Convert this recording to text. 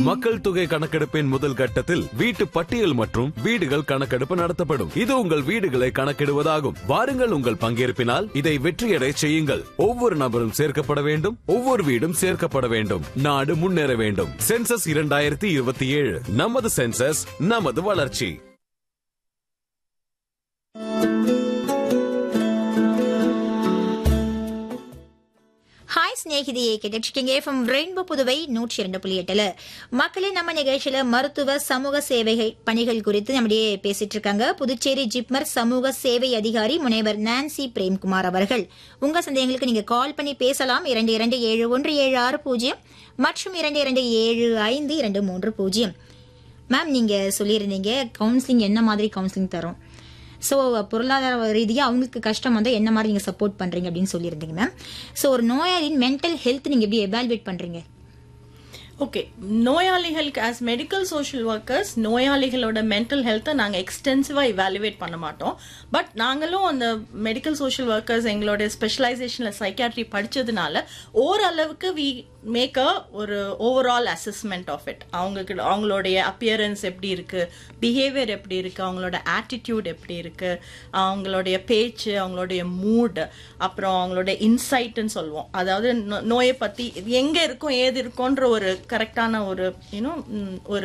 மக்கள் தொகை கணக்கெடுப்பின் முதல் கட்டத்தில் வீட்டு பட்டியல் மற்றும் வீடுகள் கணக்கெடுப்பு நடத்தப்படும் இது உங்கள் வீடுகளை கணக்கிடுவதாகும் வாருங்கள் உங்கள் பங்கேற்பினால் இதை வெற்றியடை செய்யுங்கள் ஒவ்வொரு நபரும் சேர்க்கப்பட வேண்டும் ஒவ்வொரு வீடும் சேர்க்கப்பட வேண்டும் நாடு முன்னேற வேண்டும் சென்சஸ் இரண்டாயிரத்தி இருபத்தி ஏழு நமது சென்சஸ் நமது வளர்ச்சி ஹாய் ஸ்நேகிதியை கேட்டுருக்கீங்க ஃப்ரம் ரெயின்போ புதுவை நூற்றி இரண்டு புள்ளி எட்டுல மக்களே நம்ம நிகழ்ச்சியில மருத்துவ சமூக சேவை பணிகள் குறித்து நம்முடைய பேசிட்டு இருக்காங்க புதுச்சேரி ஜிப்மர் சமூக சேவை அதிகாரி முனைவர் நான்சி பிரேம்குமார் அவர்கள் உங்க சந்தேகங்களுக்கு நீங்க கால் பண்ணி பேசலாம் இரண்டு இரண்டு ஏழு ஒன்று ஏழு ஆறு பூஜ்ஜியம் மற்றும் இரண்டு இரண்டு ஏழு ஐந்து இரண்டு மூன்று பூஜ்ஜியம் மேம் நீங்க சொல்லியிருந்தீங்க கவுன்சிலிங் என்ன மாதிரி கவுன்சிலிங் தரும் ஸோ பொருளாதார ரீதியாக அவங்களுக்கு கஷ்டம் வந்து என்ன மாதிரி நீங்கள் சப்போர்ட் பண்ணுறீங்க அப்படின்னு சொல்லியிருந்தீங்க மேம் ஸோ ஒரு நோயாளியின் மென்டல் ஹெல்த் நீங்கள் எப்படி எவாலுவேட் பண்ணுறீங்க ஓகே நோயாளிகளுக்கு ஆஸ் மெடிக்கல் சோஷியல் ஒர்க்கர்ஸ் நோயாளிகளோட மென்டல் ஹெல்த்தை நாங்கள் எக்ஸ்டென்சிவாக இவாலுவேட் பண்ண மாட்டோம் பட் நாங்களும் அந்த மெடிக்கல் சோஷியல் ஒர்க்கர்ஸ் எங்களோட ஸ்பெஷலைசேஷனில் சைக்காட்ரி படித்ததுனால ஓரளவுக்கு வி மேக் அ ஒரு ஓவரால் அசஸ்மெண்ட் ஆஃப் இட் அவங்களுக்கு அவங்களுடைய அப்பியரன்ஸ் எப்படி இருக்கு பிஹேவியர் எப்படி இருக்கு அவங்களோட ஆட்டிடியூட் எப்படி இருக்கு அவங்களுடைய பேச்சு அவங்களுடைய மூட் அப்புறம் அவங்களோட இன்சைட்னு சொல்லுவோம் அதாவது நோ- நோயை பத்தி எங்க இருக்கும் ஏது இருக்கும்ன்ற ஒரு கரெக்டான ஒரு யூனோ ஒரு